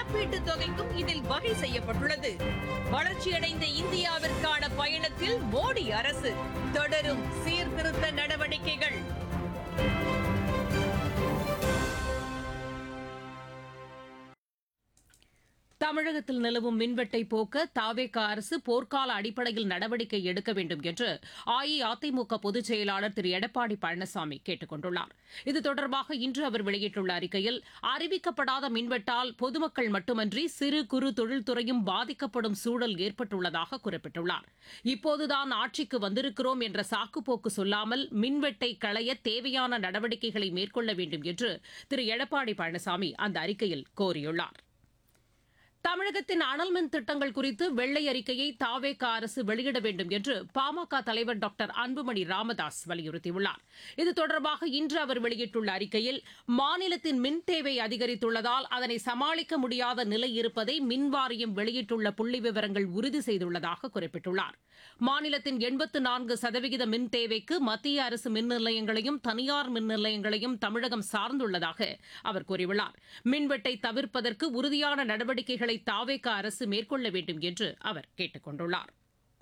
இழப்பீட்டுத் தொகைக்கும் இதில் வகை செய்யப்பட்டுள்ளது வளர்ச்சியடைந்த இந்தியாவிற்கான பயணத்தில் மோடி அரசு தொடரும் சீர்திருத்த நடவடிக்கைகள் தமிழகத்தில் நிலவும் மின்வெட்டை போக்க தாவேக அரசு போர்க்கால அடிப்படையில் நடவடிக்கை எடுக்க வேண்டும் என்று அஇஅதிமுக பொதுச் செயலாளர் திரு எடப்பாடி பழனிசாமி கேட்டுக் கொண்டுள்ளார் இது தொடர்பாக இன்று அவர் வெளியிட்டுள்ள அறிக்கையில் அறிவிக்கப்படாத மின்வெட்டால் பொதுமக்கள் மட்டுமன்றி சிறு குறு தொழில்துறையும் பாதிக்கப்படும் சூழல் ஏற்பட்டுள்ளதாக குறிப்பிட்டுள்ளார் இப்போதுதான் ஆட்சிக்கு வந்திருக்கிறோம் என்ற சாக்குப்போக்கு சொல்லாமல் மின்வெட்டை களைய தேவையான நடவடிக்கைகளை மேற்கொள்ள வேண்டும் என்று திரு எடப்பாடி பழனிசாமி அந்த அறிக்கையில் கோரியுள்ளார் தமிழகத்தின் அனல் மின் திட்டங்கள் குறித்து வெள்ளை அறிக்கையை தாவேக அரசு வெளியிட வேண்டும் என்று பாமக தலைவர் டாக்டர் அன்புமணி ராமதாஸ் வலியுறுத்தியுள்ளார் இது தொடர்பாக இன்று அவர் வெளியிட்டுள்ள அறிக்கையில் மாநிலத்தின் மின் தேவை அதிகரித்துள்ளதால் அதனை சமாளிக்க முடியாத நிலை இருப்பதை மின் வாரியம் வெளியிட்டுள்ள புள்ளி விவரங்கள் உறுதி செய்துள்ளதாக குறிப்பிட்டுள்ளார் மாநிலத்தின் எண்பத்து நான்கு சதவிகித மின் தேவைக்கு மத்திய அரசு மின் நிலையங்களையும் தனியார் மின் நிலையங்களையும் தமிழகம் சார்ந்துள்ளதாக அவர் கூறியுள்ளார் மின்வெட்டை தவிர்ப்பதற்கு உறுதியான நடவடிக்கைகளை தாவேக அரசு மேற்கொள்ள வேண்டும் என்று அவர் கேட்டுக் கொண்டுள்ளார்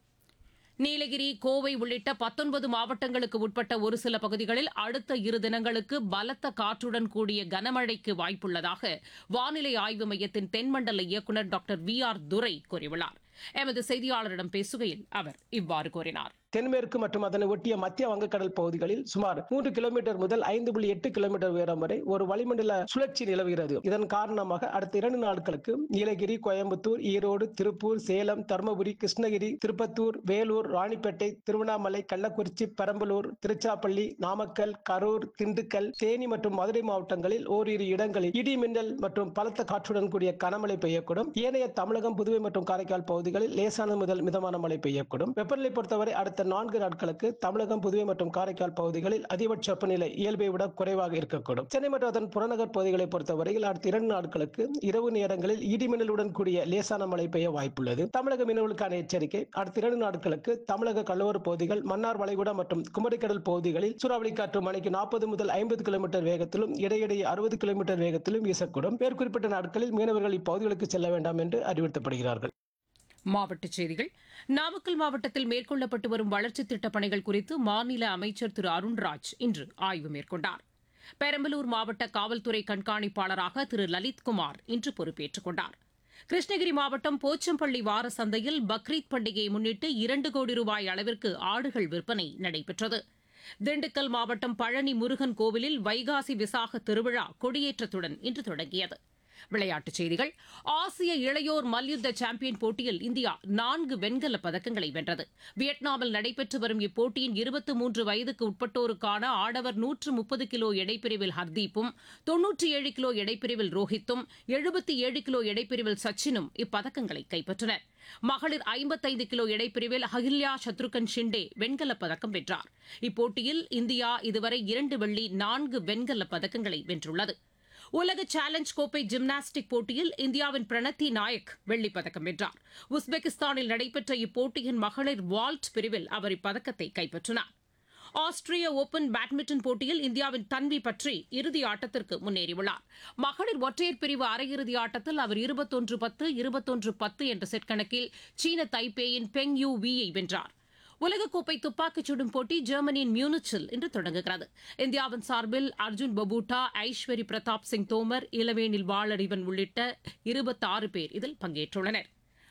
நீலகிரி கோவை உள்ளிட்ட பத்தொன்பது மாவட்டங்களுக்கு உட்பட்ட ஒரு சில பகுதிகளில் அடுத்த இரு தினங்களுக்கு பலத்த காற்றுடன் கூடிய கனமழைக்கு வாய்ப்புள்ளதாக வானிலை ஆய்வு மையத்தின் தென்மண்டல இயக்குநர் டாக்டர் வி ஆர் துரை கூறியுள்ளார் எமது செய்தியாளரிடம் பேசுகையில் அவர் இவ்வாறு கூறினார் தென்மேற்கு மற்றும் அதனை ஒட்டிய மத்திய வங்கக்கடல் பகுதிகளில் சுமார் மூன்று கிலோமீட்டர் முதல் ஐந்து புள்ளி எட்டு கிலோமீட்டர் உயரம் வரை ஒரு வளிமண்டல சுழற்சி நிலவுகிறது இதன் காரணமாக அடுத்த இரண்டு நாட்களுக்கு நீலகிரி கோயம்புத்தூர் ஈரோடு திருப்பூர் சேலம் தருமபுரி கிருஷ்ணகிரி திருப்பத்தூர் வேலூர் ராணிப்பேட்டை திருவண்ணாமலை கள்ளக்குறிச்சி பெரம்பலூர் திருச்சாப்பள்ளி நாமக்கல் கரூர் திண்டுக்கல் தேனி மற்றும் மதுரை மாவட்டங்களில் ஓரிரு இடங்களில் இடி மின்னல் மற்றும் பலத்த காற்றுடன் கூடிய கனமழை பெய்யக்கூடும் ஏனைய தமிழகம் புதுவை மற்றும் காரைக்கால் பகுதிகளில் லேசானது முதல் மிதமான மழை பெய்யக்கூடும் வெப்பநிலை பொறுத்தவரை அடுத்த நான்கு நாட்களுக்கு தமிழகம் புதுவை மற்றும் காரைக்கால் பகுதிகளில் அதிகபட்ச வெப்பநிலை இயல்பை விட குறைவாக இருக்கக்கூடும் சென்னை மற்றும் அதன் புறநகர் பகுதிகளை பொறுத்தவரையில் அடுத்த இரண்டு நாட்களுக்கு இரவு நேரங்களில் இடிமின்னலுடன் கூடிய லேசான மழை பெய்ய வாய்ப்புள்ளது தமிழக மீனவர்களுக்கான எச்சரிக்கை அடுத்த இரண்டு நாட்களுக்கு தமிழக கடலோர பகுதிகள் மன்னார் வளைகுடா மற்றும் குமரிக்கடல் பகுதிகளில் சூறாவளி காற்று மணிக்கு நாற்பது முதல் ஐம்பது கிலோமீட்டர் வேகத்திலும் இடையிடையே அறுபது கிலோமீட்டர் வேகத்திலும் வீசக்கூடும் மேற்குறிப்பிட்ட நாட்களில் மீனவர்கள் இப்பகுதிகளுக்கு செல்ல வேண்டாம் என்று அறிவுறுத்தப்படுகிறார்கள் மாவட்டச் செய்திகள் நாமக்கல் மாவட்டத்தில் மேற்கொள்ளப்பட்டு வரும் வளர்ச்சித் திட்டப் பணிகள் குறித்து மாநில அமைச்சர் திரு அருண்ராஜ் இன்று ஆய்வு மேற்கொண்டார் பெரம்பலூர் மாவட்ட காவல்துறை கண்காணிப்பாளராக திரு லலித்குமார் இன்று பொறுப்பேற்றுக் கொண்டார் கிருஷ்ணகிரி மாவட்டம் போச்சம்பள்ளி வார சந்தையில் பக்ரீத் பண்டிகையை முன்னிட்டு இரண்டு கோடி ரூபாய் அளவிற்கு ஆடுகள் விற்பனை நடைபெற்றது திண்டுக்கல் மாவட்டம் பழனி முருகன் கோவிலில் வைகாசி விசாக திருவிழா கொடியேற்றத்துடன் இன்று தொடங்கியது விளையாட்டுச் செய்திகள் ஆசிய இளையோர் மல்யுத்த சாம்பியன் போட்டியில் இந்தியா நான்கு வெண்கலப் பதக்கங்களை வென்றது வியட்நாமில் நடைபெற்று வரும் இப்போட்டியின் இருபத்தி மூன்று வயதுக்கு உட்பட்டோருக்கான ஆடவர் நூற்று முப்பது கிலோ எடைப்பிரிவில் ஹர்தீப்பும் தொன்னூற்றி ஏழு கிலோ எடைப்பிரிவில் ரோஹித்தும் எழுபத்தி ஏழு கிலோ எடைப்பிரிவில் சச்சினும் இப்பதக்கங்களை கைப்பற்றினர் மகளிர் ஐம்பத்தைந்து கிலோ எடைப்பிரிவில் அகில்யா சத்ருகன் ஷிண்டே வெண்கலப் பதக்கம் வென்றார் இப்போட்டியில் இந்தியா இதுவரை இரண்டு வெள்ளி நான்கு வெண்கலப் பதக்கங்களை வென்றுள்ளது உலக சேலஞ்ச் கோப்பை ஜிம்னாஸ்டிக் போட்டியில் இந்தியாவின் பிரணத்தி நாயக் வெள்ளிப் பதக்கம் வென்றார் உஸ்பெகிஸ்தானில் நடைபெற்ற இப்போட்டியின் மகளிர் வால்ட் பிரிவில் அவர் இப்பதக்கத்தை கைப்பற்றினார் ஆஸ்திரிய ஓபன் பேட்மிண்டன் போட்டியில் இந்தியாவின் தன்வி பற்றி இறுதி ஆட்டத்திற்கு முன்னேறியுள்ளார் மகளிர் ஒற்றையர் பிரிவு அரையிறுதி ஆட்டத்தில் அவர் இருபத்தொன்று பத்து இருபத்தொன்று பத்து என்ற செட் கணக்கில் சீன தைப்பேயின் பெங் யூ வியை வென்றார் உலகக்கோப்பை துப்பாக்கிச் சுடும் போட்டி ஜெர்மனியின் மியூனிச்சில் இன்று தொடங்குகிறது இந்தியாவின் சார்பில் அர்ஜுன் பபூட்டா ஐஸ்வரி பிரதாப் சிங் தோமர் இளவேனில் வாளறிவன் உள்ளிட்ட இருபத்தாறு பேர் இதில் பங்கேற்றுள்ளனர்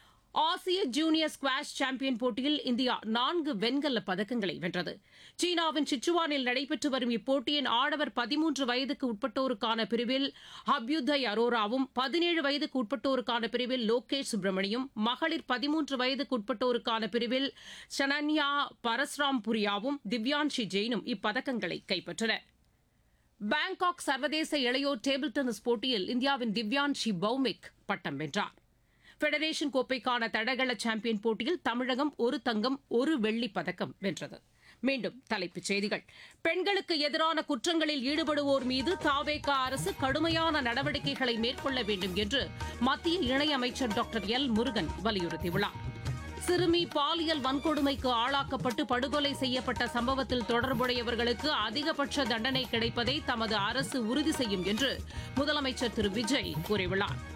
ஆசிய ஜூனியர் ஸ்குவாஷ் சாம்பியன் போட்டியில் இந்தியா நான்கு வெண்கல பதக்கங்களை வென்றது சீனாவின் சிச்சுவானில் நடைபெற்று வரும் இப்போட்டியின் ஆடவர் பதிமூன்று வயதுக்கு உட்பட்டோருக்கான பிரிவில் அபியுதய் அரோராவும் பதினேழு வயதுக்கு உட்பட்டோருக்கான பிரிவில் லோகேஷ் சுப்பிரமணியும் மகளிர் பதிமூன்று வயதுக்கு உட்பட்டோருக்கான பிரிவில் ஷனன்யா பரஸ்ராம் புரியாவும் திவ்யான்ஷி ஜெயினும் இப்பதக்கங்களை கைப்பற்றினர் பாங்காக் சர்வதேச இளையோர் டேபிள் டென்னிஸ் போட்டியில் இந்தியாவின் திவ்யான்ஷி பௌமிக் பட்டம் வென்றார் ஃபெடரேஷன் கோப்பைக்கான தடகள சாம்பியன் போட்டியில் தமிழகம் ஒரு தங்கம் ஒரு வெள்ளிப் பதக்கம் வென்றது மீண்டும் தலைப்புச் செய்திகள் பெண்களுக்கு எதிரான குற்றங்களில் ஈடுபடுவோர் மீது தாவேகா அரசு கடுமையான நடவடிக்கைகளை மேற்கொள்ள வேண்டும் என்று மத்திய இணையமைச்சர் டாக்டர் எல் முருகன் வலியுறுத்தியுள்ளார் சிறுமி பாலியல் வன்கொடுமைக்கு ஆளாக்கப்பட்டு படுகொலை செய்யப்பட்ட சம்பவத்தில் தொடர்புடையவர்களுக்கு அதிகபட்ச தண்டனை கிடைப்பதை தமது அரசு உறுதி செய்யும் என்று முதலமைச்சர் திரு விஜய் கூறியுள்ளார்